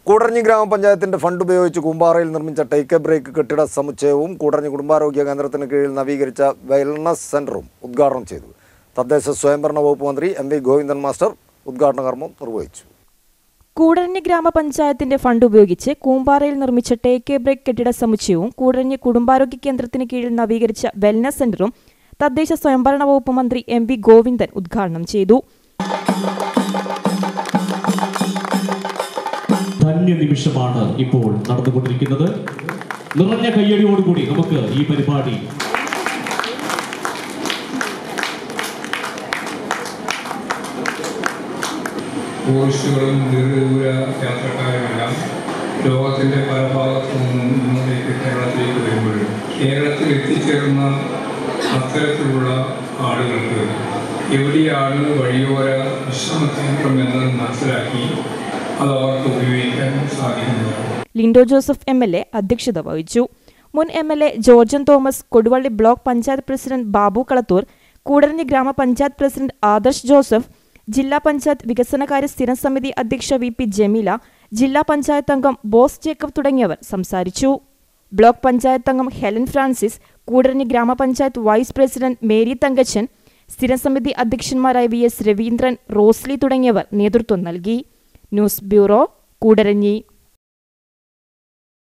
കൂടരഞ്ഞി ഗ്രാമപഞ്ചായത്തിന്റെ ഫണ്ട് ഉപയോഗിച്ച് കൂമ്പാറയിൽ നിർമ്മിച്ച ടേക്ക് എ ബ്രേക്ക് കെട്ടിട സമുച്ചയവും കൂടരഞ്ഞി കുടുംബാരോഗ്യ കേന്ദ്രത്തിന് കീഴിൽ നവീകരിച്ച വെൽനസ് സെന്ററും ഉദ്ഘാടനം ചെയ്തു തദ്ദേശ സ്വയംഭരണ വകുപ്പ് മന്ത്രി എം വി ഗോവിന്ദൻ മാസ്റ്റർ ഉദ്ഘാടന കർമ്മം നിർവഹിച്ചു കൂടരഞ്ഞി ഗ്രാമപഞ്ചായത്തിന്റെ ഫണ്ട് ഉപയോഗിച്ച് കൂമ്പാറയിൽ നിർമ്മിച്ച ടേക്ക് എ ബ്രേക്ക് കെട്ടിട സമുച്ചയവും കൂടരഞ്ഞി കുടുംബാരോഗ്യ കേന്ദ്രത്തിന് കീഴിൽ നവീകരിച്ച വെൽനസ് സെന്ററും തദ്ദേശ സ്വയംഭരണ വകുപ്പ് മന്ത്രി എം വി ഗോവിന്ദൻ ഉദ്ഘാടനം ചെയ്തു ധന്യ നിമിഷമാണ് ഇപ്പോൾ നടന്നുകൊണ്ടിരിക്കുന്നത് നിറഞ്ഞ കയ്യടിയോടുകൂടി നമുക്ക് ഈ പരിപാടി ടൂറിസ്റ്റുകളും ദീർഘദൂര യാത്രക്കാരുമെല്ലാം ലോകത്തിൻ്റെ പല ഭാഗത്തു നിന്നും ഇങ്ങോട്ടേക്ക് കേരളത്തിലേക്ക് വരുമ്പോഴും കേരളത്തിൽ എത്തിച്ചേർന്ന അത്തരത്തിലുള്ള ആളുകൾക്ക് എവിടെയാണ് വഴിയോര വിശ്രമ കേന്ദ്രം എന്ന് മനസ്സിലാക്കി അത് അവർക്ക് ഉപയോഗിക്കാൻ സാധിക്കുന്നതാണ് Lindo Joseph M L A അധ്യക്ഷത വഹിച്ചു മുൻ എം എൽ എ ജോർജൻ Thomas Koduvally block panchayat president Babu Kalathur Koodaranji ഗ്രാമപഞ്ചായത്ത് പ്രസിഡന്റ് ആദർശ് ജോസഫ് ജില്ലാ പഞ്ചായത്ത് വികസനകാര്യ സ്ഥിരം സമിതി അധ്യക്ഷ വി പി ജമീല ജില്ലാ പഞ്ചായത്ത് അംഗം ബോസ് ജേക്കബ് തുടങ്ങിയവർ സംസാരിച്ചു ബ്ലോക്ക് പഞ്ചായത്ത് അംഗം ഹെലൻ ഫ്രാൻസിസ് കൂടരഞ്ഞി ഗ്രാമപഞ്ചായത്ത് വൈസ് പ്രസിഡന്റ് മേരി തങ്കച്ചൻ സ്ഥിരം സമിതി അധ്യക്ഷന്മാരായ വി എസ് രവീന്ദ്രൻ റോസ്ലി തുടങ്ങിയവർ നേതൃത്വം നൽകി ന്യൂസ് ബ്യൂറോ കൂടരഞ്ഞി